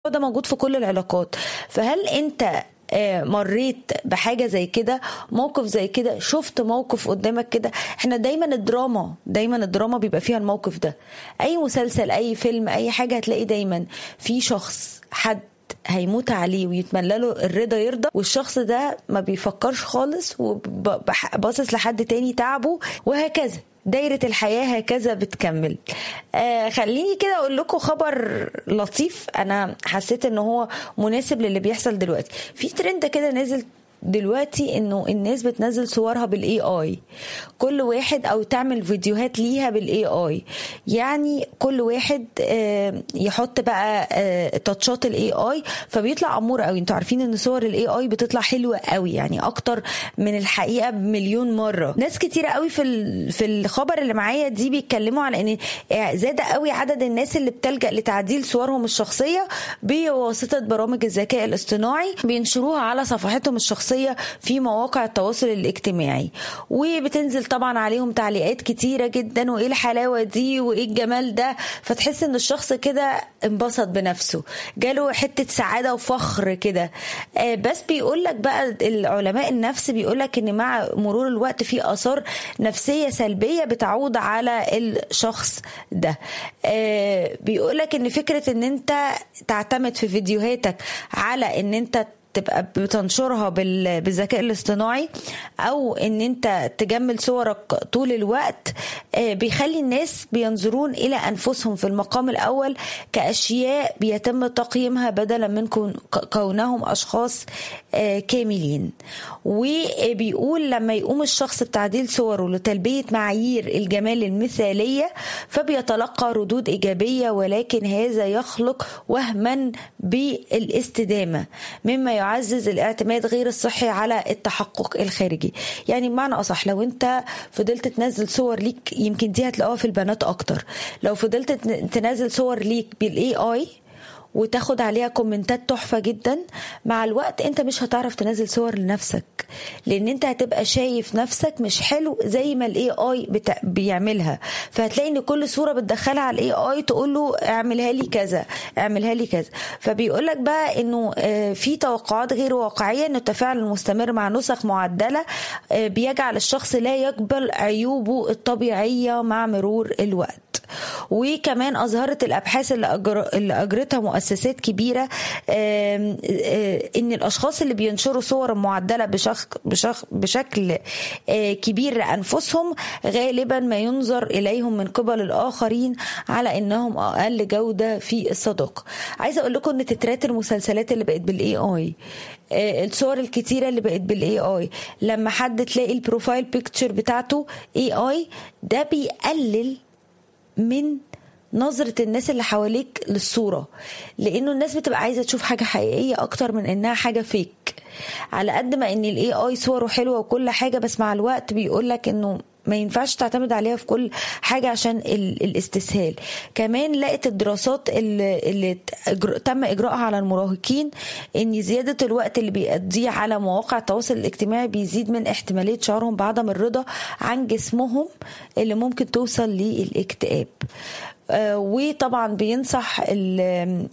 ده موجود في كل العلاقات فهل انت آه، مريت بحاجه زي كده موقف زي كده شفت موقف قدامك كده احنا دايما الدراما دايما الدراما بيبقى فيها الموقف ده اي مسلسل اي فيلم اي حاجه هتلاقي دايما في شخص حد هيموت عليه ويتمنى له الرضا يرضى والشخص ده ما بيفكرش خالص وباصص لحد تاني تعبه وهكذا دايرة الحياة هكذا بتكمل آه خليني كده أقول لكم خبر لطيف أنا حسيت إن هو مناسب للي بيحصل دلوقتي في ترند كده نازل دلوقتي انه الناس بتنزل صورها بالاي اي كل واحد او تعمل فيديوهات ليها بالاي اي يعني كل واحد آه، يحط بقى آه، تاتشات الاي اي فبيطلع امور قوي انتوا عارفين ان صور الاي اي بتطلع حلوه قوي يعني اكتر من الحقيقه بمليون مره ناس كتيره قوي في ال- في الخبر اللي معايا دي بيتكلموا على ان آه، زاد قوي عدد الناس اللي بتلجا لتعديل صورهم الشخصيه بواسطه برامج الذكاء الاصطناعي بينشروها على صفحتهم الشخصيه في مواقع التواصل الاجتماعي وبتنزل طبعا عليهم تعليقات كتيره جدا وايه الحلاوه دي وايه الجمال ده فتحس ان الشخص كده انبسط بنفسه جاله حته سعاده وفخر كده آه، بس بيقول لك بقى العلماء النفس بيقول لك ان مع مرور الوقت في اثار نفسيه سلبيه بتعود على الشخص ده بيقول لك ان فكره ان انت تعتمد في فيديوهاتك على ان انت تبقى بتنشرها بال- بالذكاء الاصطناعي او ان انت تجمل صورك طول الوقت آه، بيخلي الناس بينظرون الى انفسهم في المقام الاول كاشياء بيتم تقييمها بدلا من كون- ك- كونهم اشخاص آه، كاملين وبيقول لما يقوم الشخص بتعديل صوره لتلبيه معايير الجمال المثاليه فبيتلقى ردود ايجابيه ولكن هذا يخلق وهما بالاستدامه مما يعزز الاعتماد غير الصحي على التحقق الخارجي يعني بمعنى اصح لو انت فضلت تنزل صور ليك يمكن دي هتلاقوها في البنات اكتر لو فضلت تن- تنزل صور ليك بالاي اي وتاخد عليها كومنتات تحفه جدا مع الوقت انت مش هتعرف تنزل صور لنفسك لان انت هتبقى شايف نفسك مش حلو زي ما الاي اي بيعملها فهتلاقي ان كل صوره بتدخلها على الاي اي تقول له اعملها لي كذا اعملها لي كذا فبيقول لك بقى انه آه، في توقعات غير واقعيه ان التفاعل المستمر مع نسخ معدله آه، بيجعل الشخص لا يقبل عيوبه الطبيعيه مع مرور الوقت وكمان اظهرت الابحاث اللي, أجر... اللي اجرتها مؤسسات كبيره آم، آه، ان الاشخاص اللي بينشروا صور معدله بشخ... بشخ... بشكل آه، كبير لانفسهم غالبا ما ينظر اليهم من قبل الاخرين على انهم اقل جوده في الصداقه عايزه اقول لكم ان تترات المسلسلات اللي بقت بالاي اي الصور الكتيره اللي بقت بالاي اي لما حد تلاقي البروفايل بيكتشر بتاعته اي اي ده بيقلل من نظرة الناس اللي حواليك للصورة لأنه الناس بتبقى عايزة تشوف حاجة حقيقية أكتر من إنها حاجة فيك على قد ما إن الاي اي صوره حلوة وكل حاجة بس مع الوقت بيقولك إنه ما ينفعش تعتمد عليها في كل حاجة عشان ال- الاستسهال كمان لقت الدراسات اللي, اللي تأجر- تم إجراءها على المراهقين إن زيادة الوقت اللي بيقضيه على مواقع التواصل الاجتماعي بيزيد من احتمالية شعورهم بعدم الرضا عن جسمهم اللي ممكن توصل للاكتئاب آه، وطبعا بينصح ال-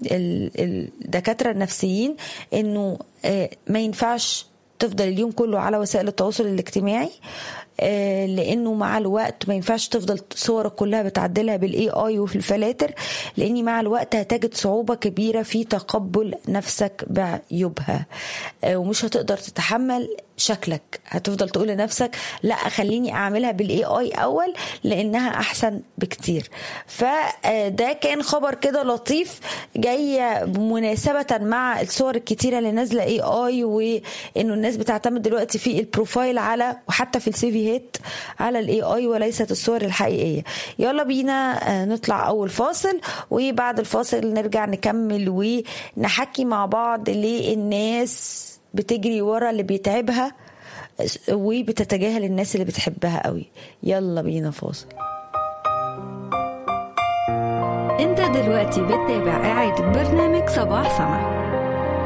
ال- الدكاترة النفسيين انه آه، ما ينفعش تفضل اليوم كله على وسائل التواصل الاجتماعي آه، لانه مع الوقت ما ينفعش تفضل صورك كلها بتعدلها بالاي اي وفي الفلاتر لاني مع الوقت هتجد صعوبه كبيره في تقبل نفسك بعيوبها آه، ومش هتقدر تتحمل شكلك هتفضل تقول لنفسك لا خليني اعملها بالاي اي اول لانها احسن بكتير فده كان خبر كده لطيف جاي مناسبه مع الصور الكتيره اللي نازله اي اي وانه الناس بتعتمد دلوقتي في البروفايل على وحتى في السيفيهات على الاي اي وليست الصور الحقيقيه يلا بينا آه، نطلع اول فاصل وبعد الفاصل نرجع نكمل ونحكي مع بعض ليه الناس بتجري ورا اللي بيتعبها وبتتجاهل الناس اللي بتحبها قوي يلا بينا فاصل انت دلوقتي بتتابع إعادة برنامج صباح سما